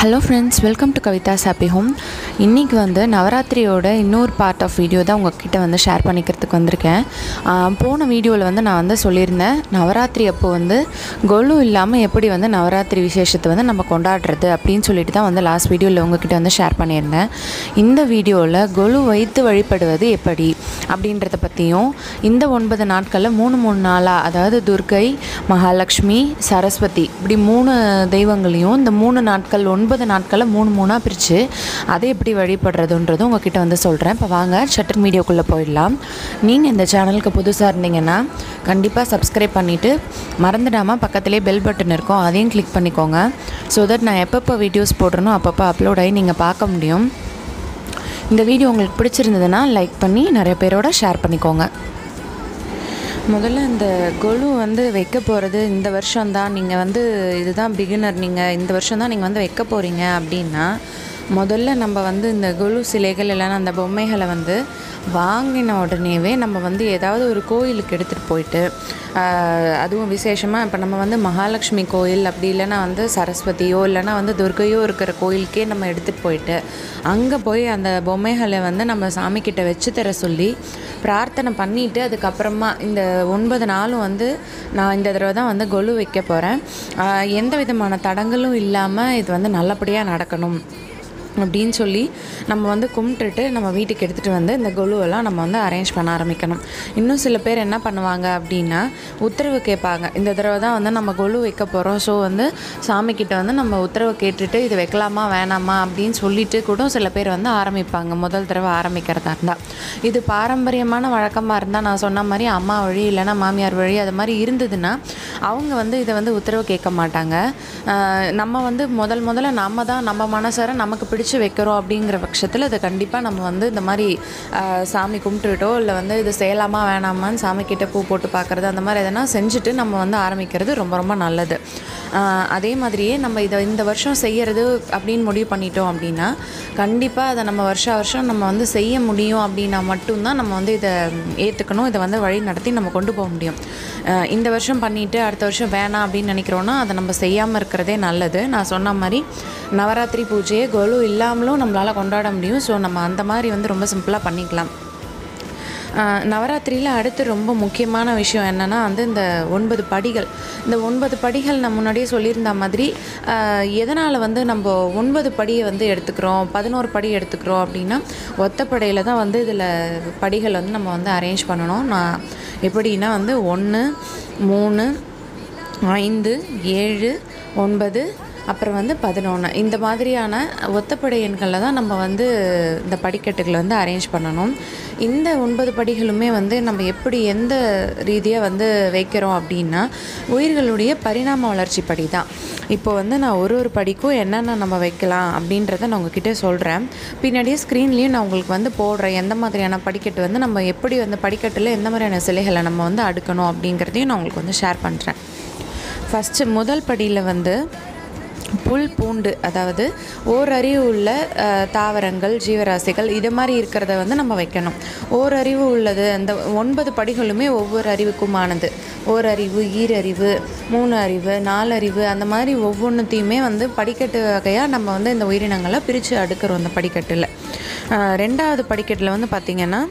hello friends welcome to Kavitha's happy home இன்றைக்கி வந்து நவராத்திரியோட இன்னொரு பார்ட் ஆஃப் வீடியோ தான் உங்ககிட்ட வந்து ஷேர் பண்ணிக்கிறதுக்கு வந்திருக்கேன் ஆஹ் போன வீடியோவில் வந்து நான் வந்து சொல்லியிருந்தேன் நவராத்திரி அப்போ வந்து கொலு இல்லாமல் எப்படி வந்து நவராத்திரி விசேஷத்தை வந்து நம்ம கொண்டாடுறது அப்படின்னு சொல்லிட்டு தான் வந்து லாஸ்ட் வீடியோவில் உங்ககிட்ட வந்து ஷேர் பண்ணியிருந்தேன் இந்த வீடியோவில் கொலு வைத்து வழிபடுவது எப்படி அப்படின்றத பற்றியும் இந்த ஒன்பது நாட்களில் மூணு மூணு நாளாக அதாவது துர்கை மகாலட்சுமி சரஸ்வதி இப்படி மூணு தெய்வங்களையும் இந்த மூணு நாட்கள் ஒன்பது நாட்களை மூணு மூணாக பிரித்து அதை எப்படி வழிபடுறதுன்றதும் உங்ககிட்ட வந்து சொல்கிறேன் இப்போ வாங்க ஷட்டர் மீடியோக்குள்ளே போயிடலாம் நீங்கள் இந்த சேனலுக்கு புதுசாக இருந்தீங்கன்னா கண்டிப்பாக சப்ஸ்கிரைப் பண்ணிவிட்டு மறந்துடாமல் பக்கத்துலேயே பெல் பட்டன் இருக்கும் அதையும் கிளிக் பண்ணிக்கோங்க ஸோ தட் நான் எப்பப்போ வீடியோஸ் போடுறனோ அப்பப்போ அப்லோட் ஆகி நீங்கள் பார்க்க முடியும் இந்த வீடியோ உங்களுக்கு பிடிச்சிருந்ததுன்னா லைக் பண்ணி நிறைய பேரோட ஷேர் பண்ணிக்கோங்க முதல்ல இந்த கொலு வந்து வைக்க போகிறது இந்த வருஷம்தான் நீங்கள் வந்து இதுதான் பிகினர் நீங்கள் இந்த வருஷம் தான் நீங்கள் வந்து வைக்க போகிறீங்க அப்படின்னா முதல்ல நம்ம வந்து இந்த கொலு சிலைகள் இல்லைன்னா அந்த பொம்மைகளை வந்து வாங்கின உடனேவே நம்ம வந்து ஏதாவது ஒரு கோயிலுக்கு எடுத்துகிட்டு போயிட்டு ஆஹ், அதுவும் விசேஷமாக இப்போ நம்ம வந்து மகாலட்சுமி கோயில் அப்படி இல்லைன்னா வந்து சரஸ்வதியோ இல்லைன்னா வந்து துர்கையோ இருக்கிற கோயிலுக்கே நம்ம எடுத்துகிட்டு போயிட்டு அங்கே போய் அந்த பொம்மைகளை வந்து நம்ம சாமிக்கிட்ட வச்சு தர சொல்லி பிரார்த்தனை பண்ணிவிட்டு அதுக்கப்புறமா இந்த ஒன்பது நாளும் வந்து நான் இந்த தடவை தான் வந்து கொலு வைக்க போகிறேன் எந்த விதமான தடங்களும் இல்லாமல் இது வந்து நல்லபடியாக நடக்கணும் அப்படின்னு சொல்லி நம்ம வந்து கும்பிட்டுட்டு நம்ம வீட்டுக்கு எடுத்துகிட்டு வந்து இந்த கொலுவெல்லாம் நம்ம வந்து அரேஞ்ச் பண்ண ஆரம்பிக்கணும் இன்னும் சில பேர் என்ன பண்ணுவாங்க அப்படின்னா உத்தரவு கேட்பாங்க இந்த தடவை தான் வந்து நம்ம கொலு வைக்க போகிறோம் ஸோ வந்து சாமிக்கிட்ட வந்து நம்ம உத்தரவு கேட்டுட்டு இது வைக்கலாமா வேணாமா அப்படின்னு சொல்லிட்டு கூட சில பேர் வந்து ஆரம்பிப்பாங்க முதல் தடவை ஆரம்பிக்கிறதா இருந்தால் இது பாரம்பரியமான வழக்கமாக இருந்தால் நான் சொன்ன மாதிரி அம்மா வழி இல்லைன்னா மாமியார் வழி அது மாதிரி இருந்ததுன்னா அவங்க வந்து இதை வந்து உத்தரவு கேட்க மாட்டாங்க ஆஹ் நம்ம வந்து முதல் முதல்ல நம்ம தான் நம்ம மனசார நமக்கு பிடிச்சு வைக்கிறோம் அப்படிங்கிற பட்சத்தில் இதை கண்டிப்பாக நம்ம வந்து இந்த மாதிரி ஆஹ் சாமி கும்பிட்டுட்டோ இல்லை வந்து இது செய்யலாமா வேணாமான்னு சாமி கிட்ட பூ போட்டு பார்க்குறது அந்த மாதிரி எதனா செஞ்சுட்டு நம்ம வந்து ஆரம்பிக்கிறது ரொம்ப ரொம்ப நல்லது ஆஹ் அதே மாதிரியே நம்ம இதை இந்த வருஷம் செய்யறது அப்படின்னு முடிவு பண்ணிட்டோம் அப்படின்னா கண்டிப்பாக அதை நம்ம வருஷா வருஷம் நம்ம வந்து செய்ய முடியும் அப்படின்னா மட்டும்தான் நம்ம வந்து இதை ஏற்றுக்கணும் இதை வந்து வழி நடத்தி நம்ம கொண்டு போக முடியும் ஆஹ் இந்த வருஷம் பண்ணிவிட்டு அடுத்த வருஷம் வேணாம் அப்படின்னு நினைக்கிறோன்னா அதை நம்ம செய்யாமல் இருக்கிறதே நல்லது நான் சொன்ன மாதிரி நவராத்திரி பூஜையை கொலு இல்லாமலும் நம்மளால் கொண்டாட முடியும் ஸோ நம்ம அந்த மாதிரி வந்து ரொம்ப சிம்பிளாக பண்ணிக்கலாம் நவராத்திரியில் அடுத்து ரொம்ப முக்கியமான விஷயம் என்னென்னா வந்து இந்த ஒன்பது படிகள் இந்த ஒன்பது படிகள் நான் முன்னாடியே சொல்லியிருந்த மாதிரி எதனால் வந்து நம்ம ஒன்பது படியை வந்து எடுத்துக்கிறோம் பதினோரு படி எடுத்துக்கிறோம் அப்படின்னா ஒத்தப்படையில் தான் வந்து இதில் படிகள் வந்து நம்ம வந்து அரேஞ்ச் பண்ணணும் நான் எப்படின்னா வந்து ஒன்று மூணு ஐந்து ஏழு ஒன்பது அப்புறம் வந்து பதினொன்று இந்த மாதிரியான ஒத்தப்படை எண்களில் தான் நம்ம வந்து இந்த படிக்கட்டுகளை வந்து அரேஞ்ச் பண்ணணும் இந்த ஒன்பது படிகளுமே வந்து நம்ம எப்படி எந்த ரீதியாக வந்து வைக்கிறோம் அப்படின்னா உயிர்களுடைய பரிணாம வளர்ச்சி படி தான் இப்போ வந்து நான் ஒரு ஒரு படிக்கும் என்னென்ன நம்ம வைக்கலாம் அப்படின்றத நான் உங்ககிட்ட சொல்கிறேன் பின்னாடியே ஸ்க்ரீன்லேயும் நான் உங்களுக்கு வந்து போடுறேன் எந்த மாதிரியான படிக்கட்டு வந்து நம்ம எப்படி வந்து படிக்கட்டில் எந்த மாதிரியான சிலைகளை நம்ம வந்து அடுக்கணும் அப்படிங்கிறதையும் நான் உங்களுக்கு வந்து ஷேர் பண்ணுறேன் ஃபஸ்ட்டு முதல் படியில் வந்து புல் பூண்டு அதாவது ஓரறிவு உள்ள அஹ், தாவரங்கள் ஜீவராசிகள் இது மாதிரி இருக்கிறத வந்து நம்ம வைக்கணும் ஓரறிவு உள்ளது அந்த ஒன்பது படிகளுமே ஒவ்வொரு அறிவுக்குமானது ஓரறிவு ஈரறிவு மூணு அறிவு நாலறிவு அந்த மாதிரி ஒவ்வொன்றுத்தையுமே வந்து படிக்கட்டு வகையாக நம்ம வந்து இந்த உயிரினங்களை பிரித்து அடுக்கிறோம் அந்த படிக்கட்டில் அஹ், ரெண்டாவது படிக்கட்டில் வந்து பார்த்திங்கன்னா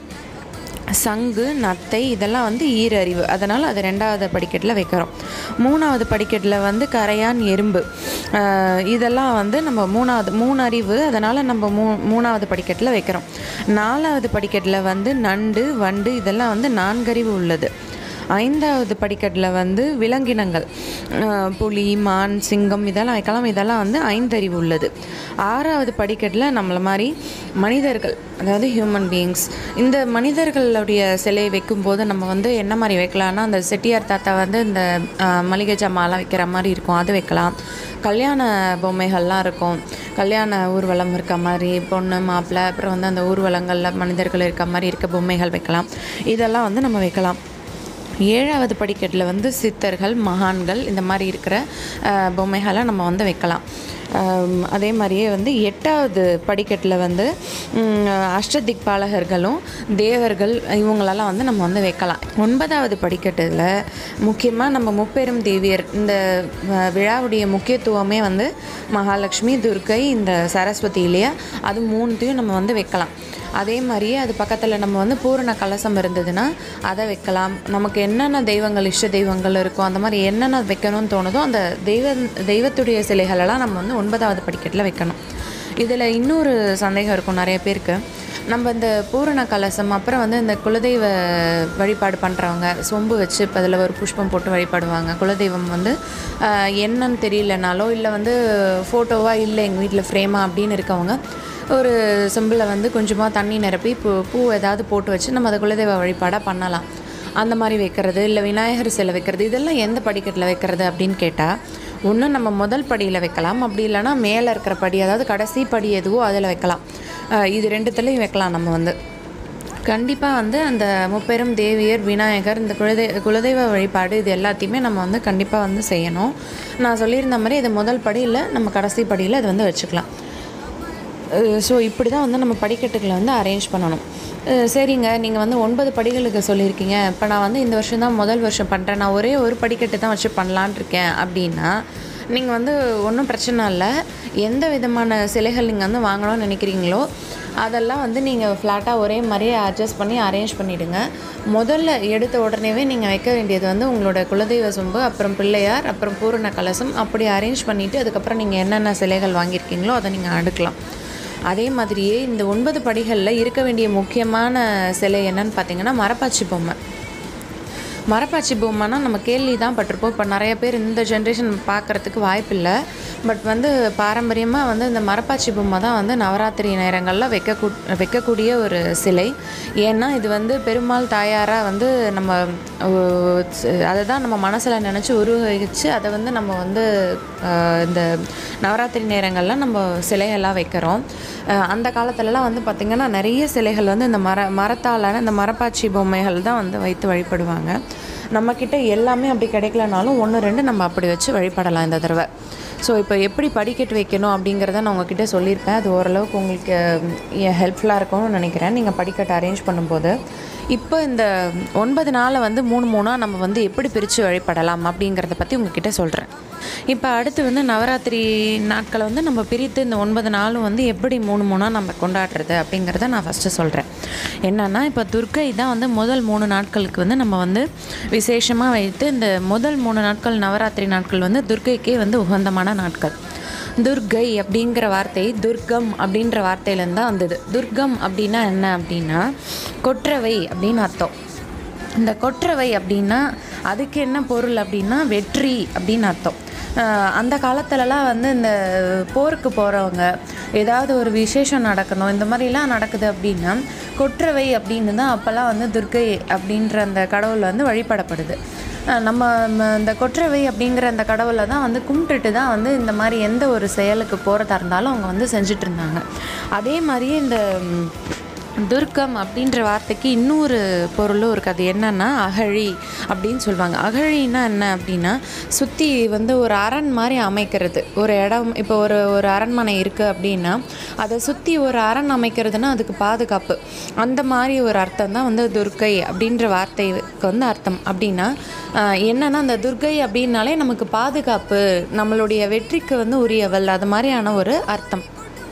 சங்கு நத்தை இதெல்லாம் வந்து ஈரறிவு அதனால் அது ரெண்டாவது படிக்கட்டில் வைக்கிறோம் மூணாவது படிக்கட்டில் வந்து கரையான் எறும்பு ஆஹ் இதெல்லாம் வந்து நம்ம மூணாவது மூணு அறிவு அதனால் நம்ம மூ மூணாவது படிக்கட்டில் வைக்கிறோம் நாலாவது படிக்கட்டில் வந்து நண்டு வண்டு இதெல்லாம் வந்து நான்கறிவு உள்ளது ஐந்தாவது படிக்கட்டில் வந்து விலங்கினங்கள் அஹ் புலி மான் சிங்கம் இதெல்லாம் வைக்கலாம் இதெல்லாம் வந்து ஐந்தறிவு உள்ளது ஆறாவது படிக்கட்டில் நம்மளை மாதிரி மனிதர்கள் அதாவது ஹியூமன் பீயிங்ஸ் இந்த மனிதர்களுடைய சிலையை வைக்கும்போது நம்ம வந்து என்ன மாதிரி வைக்கலாம்னா அந்த செட்டியார் தாத்தா வந்து இந்த அஹ், மளிகை ஜாமான்லாம் வைக்கிற மாதிரி இருக்கும் அது வைக்கலாம் கல்யாண பொம்மைகள்லாம் இருக்கும் கல்யாண ஊர்வலம் இருக்க மாதிரி பொண்ணு மாப்பிள்ளை அப்புறம் வந்து அந்த ஊர்வலங்களில் மனிதர்கள் இருக்க மாதிரி இருக்க பொம்மைகள் வைக்கலாம் இதெல்லாம் வந்து நம்ம வைக்கலாம் ஏழாவது படிக்கட்டில் வந்து சித்தர்கள் மகான்கள் இந்த மாதிரி இருக்கிற அஹ், பொம்மைகளை நம்ம வந்து வைக்கலாம் ஆம், அதே மாதிரியே வந்து எட்டாவது படிக்கட்டில் வந்து ம், அஷ்டதிக் பாலகர்களும் தேவர்கள் இவங்களெல்லாம் வந்து நம்ம வந்து வைக்கலாம் ஒன்பதாவது படிக்கட்டில் முக்கியமாக நம்ம முப்பெரும் தேவியர் இந்த அஹ், விழாவுடைய முக்கியத்துவமே வந்து மகாலட்சுமி துர்க்கை இந்த சரஸ்வதி இல்லையா அது மூணுத்தையும் நம்ம வந்து வைக்கலாம் அதே மாதிரியே அது பக்கத்தில் நம்ம வந்து பூரண கலசம் இருந்ததுன்னா அதை வைக்கலாம் நமக்கு என்னென்ன தெய்வங்கள் இஷ்ட தெய்வங்கள் இருக்கோ அந்த மாதிரி என்னென்ன வைக்கணும்னு தோணுதோ அந்த தெய்வ தெய்வத்துடைய சிலைகளெல்லாம் நம்ம வந்து ஒன்பதாவது படிக்கட்டில் வைக்கணும் இதில் இன்னொரு சந்தேகம் இருக்கும் நிறைய பேருக்கு நம்ம இந்த பூரண கலசம் அப்புறம் வந்து இந்த குலதெய்வ வழிபாடு பண்ணுறவங்க சொம்பு வச்சு இப்போ அதில் ஒரு புஷ்பம் போட்டு வழிபாடுவாங்க குலதெய்வம் வந்து ஆஹ், என்னன்னு தெரியலனாலோ இல்லை வந்து ஃபோட்டோவாக இல்லை எங்கள் வீட்டில் ஃப்ரேமா அப்படின்னு இருக்கவங்க ஒரு செம்பில் வந்து கொஞ்சமாக தண்ணி நிரப்பி பூ பூ ஏதாவது போட்டு வச்சு நம்ம அதை குலதெய்வ வழிபாடாக பண்ணலாம் அந்த மாதிரி வைக்கிறது இல்லை விநாயகர் சிலை வைக்கிறது இதெல்லாம் எந்த படிக்கட்டில் வைக்கிறது அப்படின்னு கேட்டால் ஒன்று நம்ம முதல் படியில் வைக்கலாம் அப்படி இல்லைன்னா மேலே இருக்கிற படி அதாவது கடைசி படி எதுவோ அதில் வைக்கலாம் ஆஹ் இது ரெண்டுத்துலேயும் வைக்கலாம் நம்ம வந்து கண்டிப்பாக வந்து அந்த முப்பெரும் தேவியர் விநாயகர் இந்த குலதெய் குலதெய்வ வழிபாடு இது எல்லாத்தையுமே நம்ம வந்து கண்டிப்பாக வந்து செய்யணும் நான் சொல்லியிருந்த மாதிரி இது முதல் படியில் நம்ம கடைசி படியில் இது வந்து வச்சுக்கலாம் ஸோ இப்படி தான் வந்து நம்ம படிக்கட்டுகளை வந்து அரேஞ்ச் பண்ணணும் அஹ் சரிங்க நீங்கள் வந்து ஒன்பது படிகளுக்கு சொல்லியிருக்கீங்க இப்போ நான் வந்து இந்த வருஷம் தான் முதல் வருஷம் பண்ணுறேன் நான் ஒரே ஒரு படிக்கட்டு தான் வச்சு பண்ணலான் இருக்கேன் அப்படின்னா நீங்கள் வந்து ஒன்றும் பிரச்சனை இல்லை எந்த விதமான சிலைகள் நீங்கள் வந்து வாங்கணும்னு நினைக்கிறீங்களோ அதெல்லாம் வந்து நீங்கள் ஃப்ளாட்டாக ஒரே மாதிரியே அட்ஜஸ்ட் பண்ணி அரேஞ்ச் பண்ணிவிடுங்க முதல்ல எடுத்த உடனேவே நீங்கள் வைக்க வேண்டியது வந்து உங்களோட குலதெய்வ சொம்பு அப்புறம் பிள்ளையார் அப்புறம் பூரண கலசம் அப்படி அரேஞ்ச் பண்ணிவிட்டு அதுக்கப்புறம் நீங்கள் என்னென்ன சிலைகள் வாங்கியிருக்கீங்களோ அதை நீங்கள் அடுக்கலாம் அதே மாதிரியே இந்த ஒன்பது படிகளில் இருக்க வேண்டிய முக்கியமான சிலை என்னன்னு பார்த்தீங்கன்னா மரப்பாச்சி பொம்மை மரப்பாச்சி பொம்மைனா நம்ம கேள்வி தான் பட்டிருப்போம் இப்போ நிறைய பேர் இந்த ஜென்ரேஷன் பார்க்குறதுக்கு வாய்ப்பில்லை பட் வந்து பாரம்பரியமாக வந்து இந்த மரப்பாச்சி பொம்மை தான் வந்து நவராத்திரி நேரங்களில் வைக்க வைக்கக்கூடிய ஒரு சிலை ஏன்னா இது வந்து பெருமாள் தாயாராக வந்து நம்ம அஹ், அதை தான் நம்ம மனசில் நினச்சி உருவகிச்சு அதை வந்து நம்ம வந்து அஹ், இந்த நவராத்திரி நேரங்களில் நம்ம சிலையெல்லாம் வைக்கிறோம் அஹ், அந்த காலத்துலலாம் வந்து பார்த்திங்கன்னா நிறைய சிலைகள் வந்து இந்த மர மரத்தாலான இந்த மரப்பாச்சி பொம்மைகள் தான் வந்து வைத்து வழிபடுவாங்க நம்மக்கிட்ட எல்லாமே அப்படி கிடைக்கலனாலும் ஒன்று ரெண்டு நம்ம அப்படி வச்சு வழிபடலாம் இந்த தடவை ஸோ இப்போ எப்படி படிக்கட்டு வைக்கணும் அப்படிங்கிறத நான் உங்ககிட்ட சொல்லியிருப்பேன் அது ஓரளவுக்கு உங்களுக்கு ஹெல்ப்ஃபுல்லாக இருக்கும்னு நினைக்கிறேன் நீங்கள் படிக்கட்டு அரேஞ்ச் பண்ணும்போது இப்போ இந்த ஒன்பது நாளை வந்து மூணு மூணாக நம்ம வந்து எப்படி பிரித்து வழிபடலாம் அப்படிங்கிறத பற்றி உங்ககிட்ட சொல்கிறேன் இப்போ அடுத்து வந்து நவராத்திரி நாட்களை வந்து நம்ம பிரித்து இந்த ஒன்பது நாளும் வந்து எப்படி மூணு மூணாக நம்ம கொண்டாடுறது அப்படிங்கிறத நான் ஃபஸ்ட்டு சொல்கிறேன் என்னன்னா இப்போ துர்க்கை தான் வந்து முதல் மூணு நாட்களுக்கு வந்து நம்ம வந்து விசேஷமாக வைத்து இந்த முதல் மூணு நாட்கள் நவராத்திரி நாட்கள் வந்து துர்க்கைக்கே வந்து உகந்தமான நாட்கள் துர்கை அப்படிங்கிற வார்த்தை துர்க்கம் அப்படின்ற வார்த்தையிலேருந்து தான் வந்தது துர்க்கம் அப்படின்னா என்ன அப்படின்னா கொற்றவை அப்படின்னு அர்த்தம் இந்த கொற்றவை அப்படின்னா அதுக்கு என்ன பொருள் அப்படின்னா வெற்றி அப்படின்னு அர்த்தம் ஆஹ் அந்த காலத்துலலாம் வந்து இந்த போருக்கு போகிறவங்க ஏதாவது ஒரு விசேஷம் நடக்கணும் இந்த மாதிரிலாம் நடக்குது அப்படின்னா கொற்றவை அப்படின்னு தான் அப்போல்லாம் வந்து துர்க்கை அப்படின்ற அந்த கடவுள் வந்து வழிபடப்படுது ஆஹ் நம்ம ம- இந்த கொற்றவை அப்படிங்கிற அந்த கடவுளை தான் வந்து கும்பிட்டுட்டு தான் வந்து இந்த மாதிரி எந்த ஒரு செயலுக்கு போகிறதா இருந்தாலும் அவங்க வந்து செஞ்சுட்டு இருந்தாங்க அதே மாதிரியே இந்த ம், துர்க்கம் அப்படின்ற வார்த்தைக்கு இன்னொரு பொருளும் இருக்குது அது என்னன்னா அகழி அப்படின்னு சொல்லுவாங்க அகழின்னா என்ன அப்படின்னா சுற்றி வந்து ஒரு அரண் மாதிரி அமைக்கிறது ஒரு இடம் இப்போ ஒரு ஒரு அரண்மனை இருக்குது அப்படின்னா அதை சுற்றி ஒரு அரண் அமைக்கிறதுனா அதுக்கு பாதுகாப்பு அந்த மாதிரி ஒரு அர்த்தம் தான் வந்து துர்க்கை அப்படின்ற வார்த்தைக்கு வந்து அர்த்தம் அப்படின்னா ஆஹ், என்னன்னா அந்த துர்க்கை அப்படின்னாலே நமக்கு பாதுகாப்பு நம்மளுடைய வெற்றிக்கு வந்து உரியவள் அது மாதிரியான ஒரு அர்த்தம்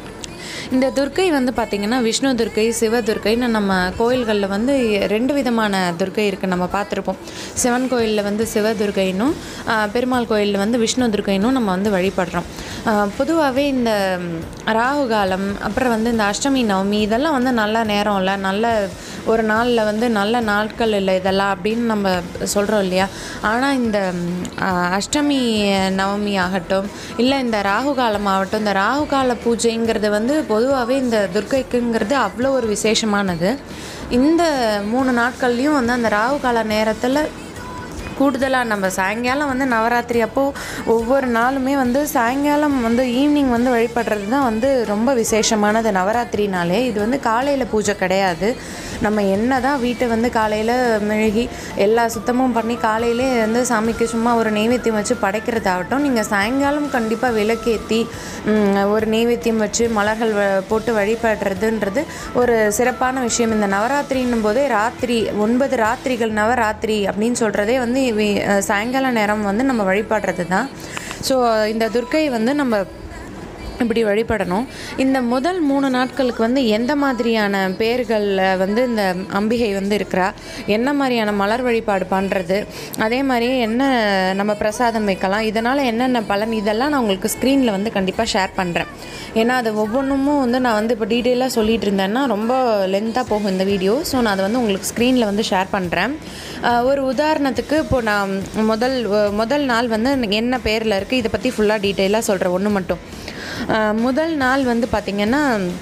இந்த துர்க்கை வந்து பார்த்திங்கன்னா விஷ்ணு துர்க்கை சிவ துர்க்கைன்னு நம்ம கோயில்களில் வந்து ரெண்டு விதமான துர்க்கை இருக்குது நம்ம பார்த்துருப்போம் சிவன் கோயிலில் வந்து சிவ துர்க்கைன்னும் ஆஹ், பெருமாள் கோயிலில் வந்து விஷ்ணு துர்க்கைன்னும் நம்ம வந்து வழிபடுறோம் பொதுவாகவே இந்த ம், ராகு காலம் அப்புறம் வந்து இந்த அஷ்டமி நவமி இதெல்லாம் வந்து நல்ல நேரம் இல்லை நல்ல ஒரு நாளில் வந்து நல்ல நாட்கள் இல்லை இதெல்லாம் அப்படின்னு நம்ம சொல்கிறோம் இல்லையா ஆனால் இந்த ம், ஆஹ், அஷ்டமி நவமி ஆகட்டும் இல்லை இந்த ராகு காலம் ஆகட்டும் இந்த ராகு கால பூஜைங்கிறது வந்து பொதுவாகவே இந்த துர்க்கைக்குங்கிறது அவ்வளோ ஒரு விசேஷமானது இந்த மூணு நாட்கள்லையும் வந்து அந்த ராகு கால நேரத்தில் கூடுதலாக நம்ம சாயங்காலம் வந்து நவராத்திரி அப்போது ஒவ்வொரு நாளுமே வந்து சாயங்காலம் வந்து ஈவினிங் வந்து வழிபடுறது தான் வந்து ரொம்ப விசேஷமானது நவராத்திரினாலே இது வந்து காலையில் பூஜை கிடையாது நம்ம என்ன தான் வீட்டை வந்து காலையில் மெழுகி எல்லா சுத்தமும் பண்ணி காலையிலே வந்து சாமிக்கு சும்மா ஒரு நெய்வேத்தியம் வச்சு படைக்கிறதாகட்டும் நீங்கள் சாயங்காலம் கண்டிப்பாக விளக்கேற்றி ம், ஒரு நெய்வேத்தியம் வச்சு மலர்கள் வ- போட்டு வழிபடுறதுன்றது ஒரு சிறப்பான விஷயம் இந்த நவராத்திரின்னும் போதே ராத்திரி ஒன்பது ராத்திரிகள் நவராத்திரி அப்படின்னு சொல்கிறதே வந்து இவி- அஹ் சாயங்கால நேரம் வந்து நம்ம வழிபடுறது தான் ஸோ இந்த துர்க்கை வந்து நம்ம இப்படி வழிபடணும் இந்த முதல் மூணு நாட்களுக்கு வந்து எந்த மாதிரியான பேர்களில் வந்து இந்த அம்பிகை வந்து இருக்கிறா என்ன மாதிரியான மலர் வழிபாடு பண்ணுறது அதே மாதிரி என்ன நம்ம பிரசாதம் வைக்கலாம் இதனால் என்னென்ன பலன் இதெல்லாம் நான் உங்களுக்கு ஸ்க்ரீனில் வந்து கண்டிப்பாக ஷேர் பண்ணுறேன் ஏன்னா அது ஒவ்வொன்றும் வந்து நான் வந்து இப்போ டீட்டெயிலாக சொல்லிட்டு இருந்தேன்னா ரொம்ப லென்த்தாக போகும் இந்த வீடியோ ஸோ நான் அதை வந்து உங்களுக்கு ஸ்க்ரீனில் வந்து ஷேர் பண்ணுறேன் ஒரு உதாரணத்துக்கு இப்போ நான் முதல் முதல் நாள் வந்து என்ன பேரில் இருக்குது இதை பற்றி ஃபுல்லாக டீட்டெயிலாக சொல்கிறேன் ஒன்று மட்டும் அஹ் முதல் நாள் வந்து பார்த்திங்கன்னா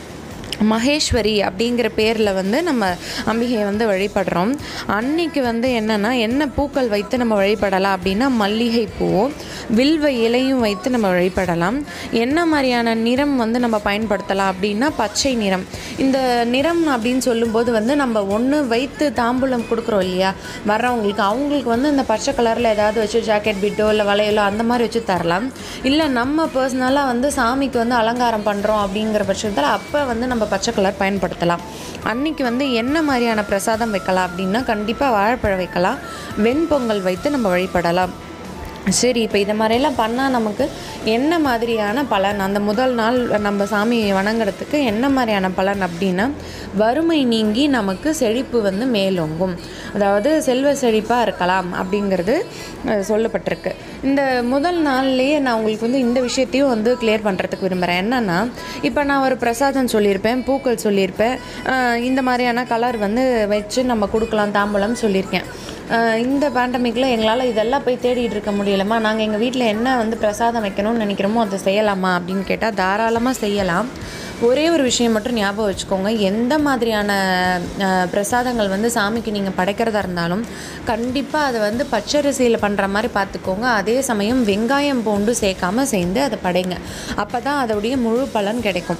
மகேஸ்வரி அப்படிங்கிற பேரில் வந்து நம்ம அம்பிகையை வந்து வழிபடுறோம் அன்னைக்கு வந்து என்னென்னா என்ன பூக்கள் வைத்து நம்ம வழிபடலாம் அப்படின்னா மல்லிகை பூவும் வில்வ இலையும் வைத்து நம்ம வழிபடலாம் என்ன மாதிரியான நிறம் வந்து நம்ம பயன்படுத்தலாம் அப்படின்னா பச்சை நிறம் இந்த நிறம் அப்படின்னு சொல்லும்போது வந்து நம்ம ஒன்று வைத்து தாம்பூலம் கொடுக்குறோம் இல்லையா வர்றவங்களுக்கு அவங்களுக்கு வந்து இந்த பச்சை கலரில் ஏதாவது வச்சு ஜாக்கெட் பிட்டோ இல்லை வளையலோ அந்த மாதிரி வச்சு தரலாம் இல்லை நம்ம பர்சனலாக வந்து சாமிக்கு வந்து அலங்காரம் பண்ணுறோம் அப்படிங்கிற பட்சத்தில் அப்போ வந்து நம்ம பச்சை கலர் பயன்படுத்தலாம் அன்னைக்கு வந்து என்ன மாதிரியான பிரசாதம் வைக்கலாம் அப்படின்னா கண்டிப்பாக வாழைப்பழம் வைக்கலாம் வெண்பொங்கல் வைத்து நம்ம வழிபடலாம் சரி இப்போ இதை மாதிரியெல்லாம் பண்ணால் நமக்கு என்ன மாதிரியான பலன் அந்த முதல் நாள் நம்ம சாமியை வணங்குறதுக்கு என்ன மாதிரியான பலன் அப்படின்னா வறுமை நீங்கி நமக்கு செழிப்பு வந்து மேலோங்கும் அதாவது செல்வ செழிப்பாக இருக்கலாம் அப்படிங்கிறது அஹ், சொல்லப்பட்டிருக்கு இந்த முதல் நாள்லேயே நான் உங்களுக்கு வந்து இந்த விஷயத்தையும் வந்து கிளியர் பண்ணுறதுக்கு விரும்புகிறேன் என்னென்னா இப்போ நான் ஒரு பிரசாதம் சொல்லியிருப்பேன் பூக்கள் சொல்லியிருப்பேன் அஹ், இந்த மாதிரியான கலர் வந்து வச்சு நம்ம கொடுக்கலாம் தாம்பூலம் சொல்லியிருக்கேன் ஆஹ் இந்த பேண்டமிக்கில் எங்களால் இதெல்லாம் போய் தேடிட்டு இருக்க முடியலம்மா நாங்கள் எங்கள் வீட்டில் என்ன வந்து பிரசாதம் வைக்கணும்னு நினைக்கிறோமோ அதை செய்யலாமா அப்படின்னு கேட்டால் தாராளமாக செய்யலாம் ஒரே ஒரு விஷயம் மட்டும் ஞாபகம் வச்சுக்கோங்க எந்த மாதிரியான ஆஹ், பிரசாதங்கள் வந்து சாமிக்கு நீங்கள் படைக்கிறதா இருந்தாலும் கண்டிப்பாக அதை வந்து பச்சரிசியில் பண்ணுற மாதிரி பார்த்துக்கோங்க அதே சமயம் வெங்காயம் பூண்டு சேர்க்காம சேர்ந்து அதை படைங்க அப்போ தான் அதோடைய முழு பலன் கிடைக்கும்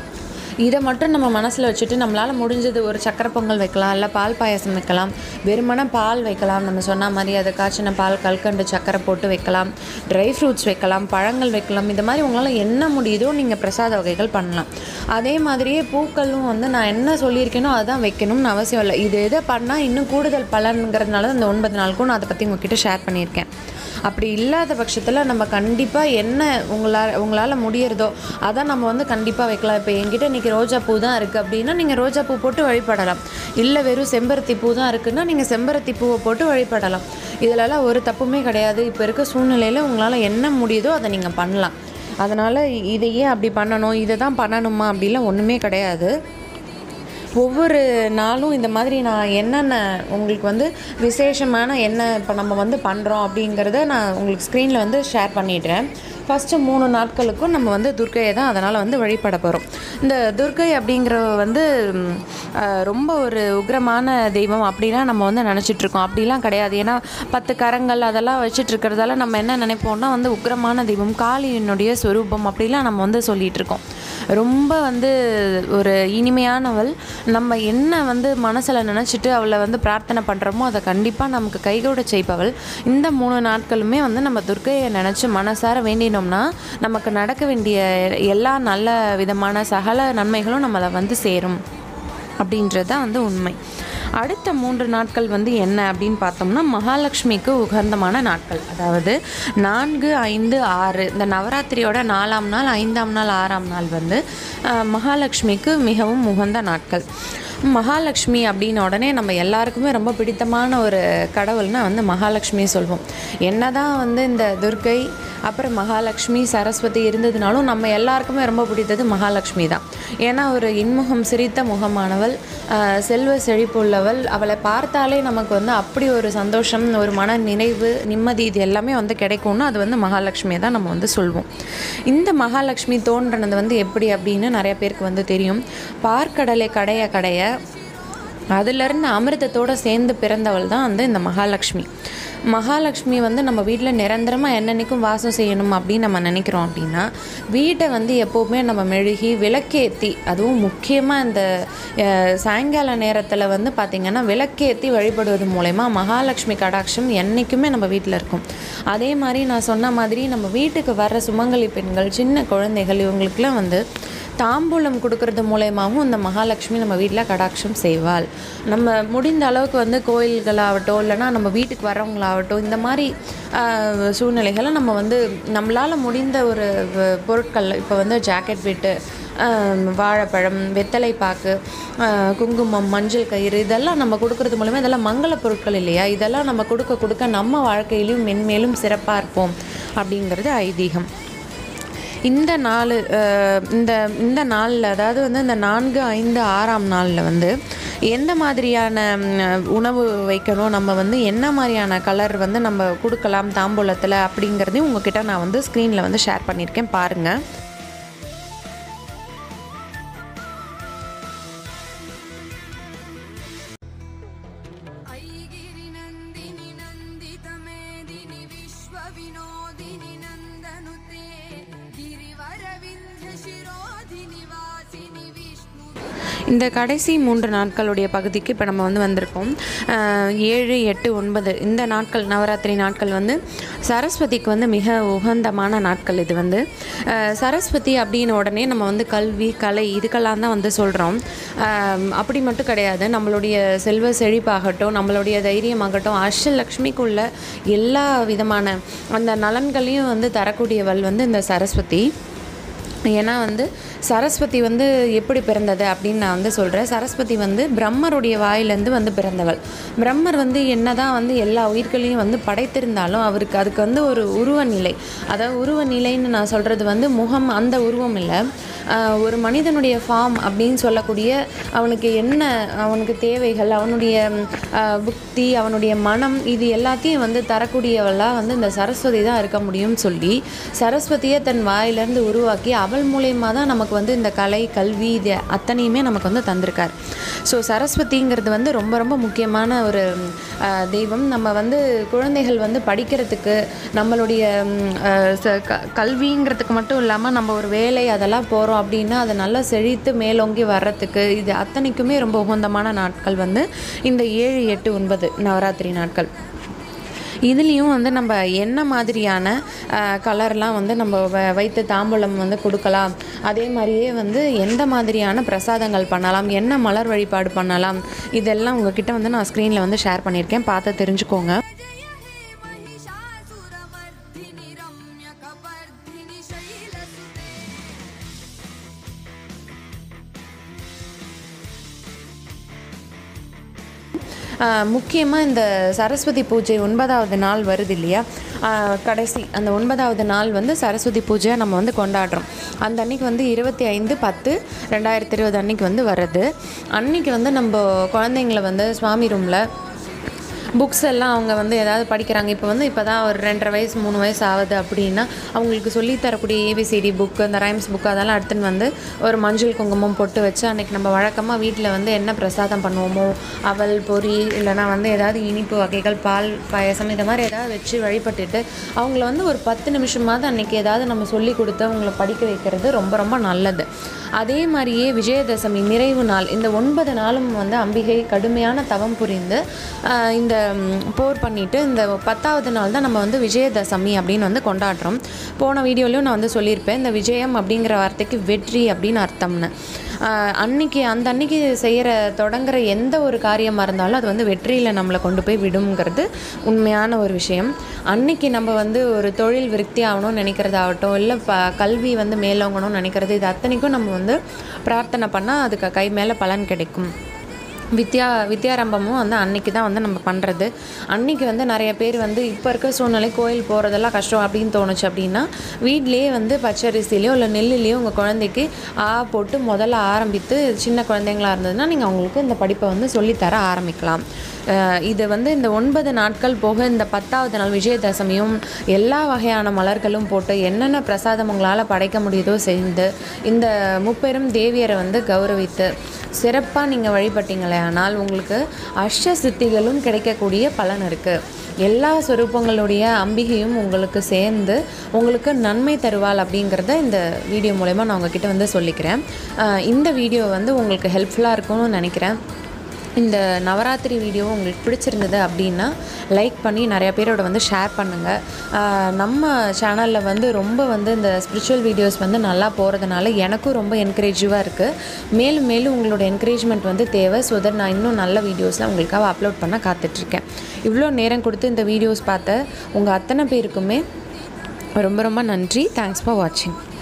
இதை மட்டும் நம்ம மனசில் வச்சுட்டு நம்மளால் முடிஞ்சது ஒரு சக்கரை பொங்கல் வைக்கலாம் இல்லை பால் பாயாசம் வைக்கலாம் வெறுமனே பால் வைக்கலாம் நம்ம சொன்ன மாதிரி அதை காய்ச்சின பால் கல்கண்டு சக்கரை போட்டு வைக்கலாம் ட்ரை ஃப்ரூட்ஸ் வைக்கலாம் பழங்கள் வைக்கலாம் இது மாதிரி உங்களால் என்ன முடியுதோ நீங்கள் பிரசாத வகைகள் பண்ணலாம் அதே மாதிரியே பூக்களும் வந்து நான் என்ன சொல்லியிருக்கேனோ அதுதான் வைக்கணும்னு அவசியம் இல்லை இது எதை பண்ணால் இன்னும் கூடுதல் பலன்கிறதுனால தான் இந்த ஒன்பது நாளுக்கும் நான் அதை பற்றி உங்ககிட்ட ஷேர் பண்ணியிருக்கேன் அப்படி இல்லாத பட்சத்தில் நம்ம கண்டிப்பாக என்ன உங்களால் உங்களால் முடியறதோ அதை நம்ம வந்து கண்டிப்பாக வைக்கலாம் இப்போ என்கிட்ட இன்றைக்கி ரோஜா பூ தான் இருக்குது அப்படின்னா நீங்கள் ரோஜா பூ போட்டு வழிபடலாம் இல்லை வெறும் செம்பருத்தி பூ தான் இருக்குன்னா நீங்கள் செம்பருத்தி பூவை போட்டு வழிபடலாம் இதிலலாம் ஒரு தப்புமே கிடையாது இப்போ இருக்க சூழ்நிலையில் உங்களால் என்ன முடியுதோ அதை நீங்கள் பண்ணலாம் அதனால் இதையே அப்படி பண்ணணும் இதை தான் பண்ணணுமா அப்படிலாம் ஒன்றுமே கிடையாது ஒவ்வொரு நாளும் இந்த மாதிரி நான் என்னென்ன உங்களுக்கு வந்து விசேஷமான என்ன இப்போ நம்ம வந்து பண்ணுறோம் அப்படிங்கிறத நான் உங்களுக்கு ஸ்க்ரீனில் வந்து ஷேர் பண்ணிடுறேன் ஃபஸ்ட்டு மூணு நாட்களுக்கும் நம்ம வந்து துர்க்கையை தான் அதனால் வந்து வழிபட போகிறோம் இந்த துர்க்கை அப்படிங்கிறவ வந்து ம், அஹ், ரொம்ப ஒரு உக்ரமான தெய்வம் அப்படிலாம் நம்ம வந்து நினச்சிட்ருக்கோம் அப்படிலாம் கிடையாது ஏன்னா பத்து கரங்கள் அதெல்லாம் வச்சுட்டு இருக்கிறதால நம்ம என்ன நினைப்போம்னா வந்து உக்ரமான தெய்வம் காளியினுடைய சொரூபம் அப்படிலாம் நம்ம வந்து சொல்லிட்டு இருக்கோம் ரொம்ப வந்து ஒரு இனிமையானவள் நம்ம என்ன வந்து மனசில் நினச்சிட்டு அவளை வந்து பிரார்த்தனை பண்ணுறோமோ அதை கண்டிப்பாக நமக்கு கைகூட செய்பவள் இந்த மூணு நாட்களுமே வந்து நம்ம துர்க்கையை நினச்சி மனசார வேண்டினோம்னா நமக்கு நடக்க வேண்டிய எல்லா நல்ல விதமான சகல நன்மைகளும் நம்மளை வந்து சேரும் அப்படின்றது தான் வந்து உண்மை அடுத்த மூன்று நாட்கள் வந்து என்ன அப்படின்னு பார்த்தோம்னா மகாலட்சுமிக்கு உகந்தமான நாட்கள் அதாவது நான்கு ஐந்து ஆறு இந்த நவராத்திரியோட நாலாம் நாள் ஐந்தாம் நாள் ஆறாம் நாள் வந்து அஹ், மகாலட்சுமிக்கு மிகவும் உகந்த நாட்கள் மகாலட்சுமி அப்படின்ன உடனே நம்ம எல்லாருக்குமே ரொம்ப பிடித்தமான ஒரு கடவுள்னா வந்து மகாலட்சுமியை சொல்வோம் என்னதான் வந்து இந்த துர்க்கை அப்புறம் மகாலட்சுமி சரஸ்வதி இருந்ததுனாலும் நம்ம எல்லாருக்குமே ரொம்ப பிடித்தது மகாலட்சுமி தான் ஏன்னா ஒரு இன்முகம் சிரித்த முகமானவள் ஆஹ், செல்வ செழிப்புள்ளவள் அவளை பார்த்தாலே நமக்கு வந்து அப்படி ஒரு சந்தோஷம் ஒரு மன நிறைவு நிம்மதி இது எல்லாமே வந்து கிடைக்கும்னா அது வந்து மகாலட்சுமியை தான் நம்ம வந்து சொல்வோம் இந்த மகாலட்சுமி தோன்றினது வந்து எப்படி அப்படின்னு நிறைய பேருக்கு வந்து தெரியும் பார்க்கடலை கடைய கடைய அதிலிருந்து அமிர்தத்தோடு சேர்ந்து பிறந்தவள் தான் வந்து இந்த மகாலட்சுமி மகாலட்சுமி வந்து நம்ம வீட்டில் நிரந்தரமாக என்னென்னைக்கும் வாசம் செய்யணும் அப்படின்னு நம்ம நினைக்கிறோம் அப்படின்னா வீட்டை வந்து எப்போவுமே நம்ம மெழுகி விளக்கேற்றி அதுவும் முக்கியமாக இந்த அஹ், சாயங்கால நேரத்தில் வந்து பார்த்திங்கன்னா விளக்கேற்றி வழிபடுவது மூலயமா மகாலட்சுமி கடாட்சம் என்றைக்குமே நம்ம வீட்டில் இருக்கும் அதே மாதிரி நான் சொன்ன மாதிரி நம்ம வீட்டுக்கு வர்ற சுமங்கலி பெண்கள் சின்ன குழந்தைகள் இவங்களுக்குலாம் வந்து தாம்பூலம் கொடுக்கறது மூலயமாவும் இந்த மகாலட்சுமி நம்ம வீட்டில் கடாட்சம் செய்வாள் நம்ம முடிந்த அளவுக்கு வந்து கோயில்களாகட்டும் இல்லைன்னா நம்ம வீட்டுக்கு வரவங்களாகட்டும் இந்த மாதிரி ஆஹ், சூழ்நிலைகளை நம்ம வந்து நம்மளால் முடிந்த ஒரு வ- பொருட்கள் இப்போ வந்து ஜாக்கெட் பிட்டு வாழைப்பழம் வெத்தலை பாக்கு ஆஹ், குங்குமம் மஞ்சள் கயிறு இதெல்லாம் நம்ம கொடுக்கறது மூலமா இதெல்லாம் மங்கள பொருட்கள் இல்லையா இதெல்லாம் நம்ம கொடுக்க கொடுக்க நம்ம வாழ்க்கையிலையும் மென்மேலும் சிறப்பாக இருப்போம் அப்படிங்கிறது ஐதீகம் இந்த நாலு அஹ், இந்த இந்த நாளில் அதாவது வந்து இந்த நான்கு ஐந்து ஆறாம் நாளில் வந்து எந்த மாதிரியான ம், உணவு வைக்கணும் நம்ம வந்து என்ன மாதிரியான கலர் வந்து நம்ம கொடுக்கலாம் தாம்பூலத்தில் அப்படிங்கிறதையும் உங்ககிட்ட நான் வந்து ஸ்க்ரீனில் வந்து ஷேர் பண்ணியிருக்கேன் பாருங்கள் ऐगिरिनन्दिनि नन्दितमेदिनि विश्वविनोदिनि नन्दनुते गिरिवरविन्ध्यशिरोधिनि वासिनि विष्णु இந்த கடைசி மூன்று நாட்களுடைய பகுதிக்கு இப்போ நம்ம வந்து வந்திருக்கோம் அஹ், ஏழு எட்டு ஒன்பது இந்த நாட்கள் நவராத்திரி நாட்கள் வந்து சரஸ்வதிக்கு வந்து மிக உகந்தமான நாட்கள் இது வந்து அஹ், சரஸ்வதி அப்படின்னு உடனே நம்ம வந்து கல்வி கலை இதுக்கெல்லாம் தான் வந்து சொல்கிறோம் அப்படி மட்டும் கிடையாது நம்மளுடைய செல்வ செழிப்பாகட்டும் நம்மளுடைய தைரியமாகட்டும் அஷ்டலக்ஷ்மிக்குள்ள எல்லா விதமான அந்த நலன்களையும் வந்து தரக்கூடியவள் வந்து இந்த சரஸ்வதி ஏன்னா வந்து சரஸ்வதி வந்து எப்படி பிறந்தது அப்படின்னு நான் வந்து சொல்கிறேன் சரஸ்வதி வந்து பிரம்மருடைய வாயிலேருந்து வந்து பிறந்தவள் பிரம்மர் வந்து என்னதான் வந்து எல்லா உயிர்களையும் வந்து படைத்திருந்தாலும் அவருக்கு அதுக்கு வந்து ஒரு உருவ நிலை அதாவது உருவ நிலைன்னு நான் சொல்கிறது வந்து முகம் அந்த உருவம் இல்லை ஆஹ் ஒரு மனிதனுடைய ஃபார்ம் அப்படின்னு சொல்லக்கூடிய அவனுக்கு என்ன அவனுக்கு தேவைகள் அவனுடைய ஆஹ் புக்தி அவனுடைய மனம் இது எல்லாத்தையும் வந்து தரக்கூடியவளாக வந்து இந்த சரஸ்வதி தான் இருக்க முடியும்னு சொல்லி சரஸ்வதியை தன் வாயிலிருந்து உருவாக்கி அவள் மூலயமா தான் நமக்கு வந்து இந்த கலை கல்வி இது அத்தனையுமே நமக்கு வந்து தந்திருக்கார் ஸோ சரஸ்வதிங்கிறது வந்து ரொம்ப ரொம்ப முக்கியமான ஒரு ஆஹ், தெய்வம் நம்ம வந்து குழந்தைகள் வந்து படிக்கிறதுக்கு நம்மளுடைய ம், ஆஹ், ச- க- கல்விங்கிறதுக்கு மட்டும் இல்லாமல் நம்ம ஒரு வேலை அதெல்லாம் போகிறோம் அப்படின்னா அதை நல்லா செழித்து மேலோங்கி வர்றதுக்கு இது அத்தனைக்குமே ரொம்ப உகந்தமான நாட்கள் வந்து இந்த ஏழு எட்டு ஒன்பது நவராத்திரி நாட்கள் இதுலேயும் வந்து நம்ம என்ன மாதிரியான கலர்லாம் வந்து நம்ம வ- வைத்து தாம்பூலம் வந்து கொடுக்கலாம் அதே மாதிரியே வந்து எந்த மாதிரியான பிரசாதங்கள் பண்ணலாம் என்ன மலர் வழிபாடு பண்ணலாம் இதெல்லாம் உங்ககிட்ட வந்து நான் ஸ்க்ரீனில் வந்து ஷேர் பண்ணியிருக்கேன் பார்த்து தெரிஞ்சுக்கோங்க जय हे महिषासुरमर्दिनि रम्यकपर्दिनि शैलसुते முக்கியமாக இந்த சரஸ்வதி பூஜை ஒன்பதாவது நாள் வருது இல்லையா ஆஹ் கடைசி அந்த ஒன்பதாவது நாள் வந்து சரஸ்வதி பூஜையை நம்ம வந்து கொண்டாடுறோம் அந்த அன்னைக்கு வந்து இருபத்தி ஐந்து பத்து ரெண்டாயிரத்தி இருபது அன்னைக்கு வந்து வருது அன்னைக்கு வந்து நம்ம குழந்தைங்கள வந்து சுவாமி ரூமில் புக்ஸ் எல்லாம் அவங்க வந்து ஏதாவது படிக்கிறாங்க இப்போ வந்து இப்போ தான் ஒரு ரெண்டரை வயசு மூணு வயசு ஆகுது அப்படின்னா அவங்களுக்கு சொல்லித் தரக்கூடிய ஏபிசிடி புக்கு இந்த ரைம்ஸ் புக்கு அதெல்லாம் எடுத்துன்னு வந்து ஒரு மஞ்சள் குங்குமம் பொட்டு வச்சு அன்றைக்கி நம்ம வழக்கமாக வீட்டில் வந்து என்ன பிரசாதம் பண்ணுவோமோ அவல் பொரி இல்லைனா வந்து ஏதாவது இனிப்பு வகைகள் பால் பாயசம் இந்த மாதிரி ஏதாவது வச்சு வழிபட்டுட்டு அவங்கள வந்து ஒரு பத்து நிமிஷமாவது அன்றைக்கி ஏதாவது நம்ம சொல்லி கொடுத்து அவங்கள படிக்க வைக்கிறது ரொம்ப ரொம்ப நல்லது அதே மாதிரியே விஜயதசமி நிறைவு நாள் இந்த ஒன்பது நாளும் வந்து அம்பிகை கடுமையான தவம் புரிந்து ஆஹ், இந்த ம், போர் பண்ணிட்டு இந்த பத்தாவது நாள் தான் நம்ம வந்து விஜயதசமி அப்படின்னு வந்து கொண்டாடுறோம் போன வீடியோலையும் நான் வந்து சொல்லியிருப்பேன் இந்த விஜயம் அப்படிங்கிற வார்த்தைக்கு வெற்றி அப்படின்னு அர்த்தம்னு ஆஹ், அன்னைக்கு அந்த அன்னைக்கு செய்கிற தொடங்குற எந்த ஒரு காரியமாக இருந்தாலும் அது வந்து வெற்றியில் நம்மளை கொண்டு போய் விடுங்கிறது உண்மையான ஒரு விஷயம் அன்னைக்கு நம்ம வந்து ஒரு தொழில் விருத்தி ஆகணும்னு நினைக்கிறதாகட்டும் இல்லை ப கல்வி வந்து மேலோங்கணும்னு நினைக்கிறது இது அத்தனைக்கும் நம்ம வந்து பிரார்த்தனை பண்ணால் அதுக்கு கை மேலே பலன் கிடைக்கும் வித்யா வித்யாரம்பமும் வந்து அன்னைக்கு தான் வந்து நம்ம பண்ணுறது அன்னைக்கு வந்து நிறைய பேர் வந்து இப்போ இருக்க சூழ்நிலை கோயில் போகிறதெல்லாம் கஷ்டம் அப்படின்னு தோணுச்சு அப்படின்னா வீட்லேயே வந்து பச்சரிசிலையோ இல்லை நெல்லுலேயோ உங்கள் குழந்தைக்கு ஆ போட்டு முதல்ல ஆரம்பித்து சின்ன குழந்தைங்களா இருந்ததுன்னா நீங்கள் அவங்களுக்கு இந்த படிப்பை வந்து சொல்லித்தர ஆரம்பிக்கலாம் அஹ் இது வந்து இந்த ஒன்பது நாட்கள் போக இந்த பத்தாவது நாள் விஜயதசமியும் எல்லா வகையான மலர்களும் போட்டு என்னென்ன பிரசாதம் உங்களால் படைக்க முடியுதோ செய்து இந்த முப்பெரும் தேவியரை வந்து கௌரவித்து சிறப்பாக நீங்கள் வழிபட்டீங்களே ஆனால் உங்களுக்கு அஷ்ட சித்திகளும் கிடைக்கக்கூடிய பலன் இருக்குது எல்லா சொரூபங்களுடைய அம்பிகையும் உங்களுக்கு சேர்ந்து உங்களுக்கு நன்மை தருவாள் அப்படிங்கிறத இந்த வீடியோ மூலயமா நான் உங்ககிட்ட வந்து சொல்லிக்கிறேன் ஆஹ் இந்த வீடியோ வந்து உங்களுக்கு ஹெல்ப்ஃபுல்லாக இருக்கும்னு நினைக்கிறேன் இந்த நவராத்திரி வீடியோ உங்களுக்கு பிடிச்சிருந்தது அப்படின்னா லைக் பண்ணி நிறைய பேரோட வந்து ஷேர் பண்ணுங்கள் ஆஹ் நம்ம சேனலில் வந்து ரொம்ப வந்து இந்த ஸ்பிரிச்சுவல் வீடியோஸ் வந்து நல்லா போகிறதுனால எனக்கும் ரொம்ப என்கரேஜிவாக இருக்குது மேலும் மேலும் உங்களோட என்கரேஜ்மெண்ட் வந்து தேவை ஸோ தட் நான் இன்னும் நல்ல வீடியோஸ்லாம் உங்களுக்காக அப்லோட் பண்ண காத்துட்ருக்கேன் இவ்வளோ நேரம் கொடுத்து இந்த வீடியோஸ் பார்த்த உங்கள் அத்தனை பேருக்குமே ரொம்ப ரொம்ப நன்றி தேங்க்ஸ் ஃபார் வாட்சிங்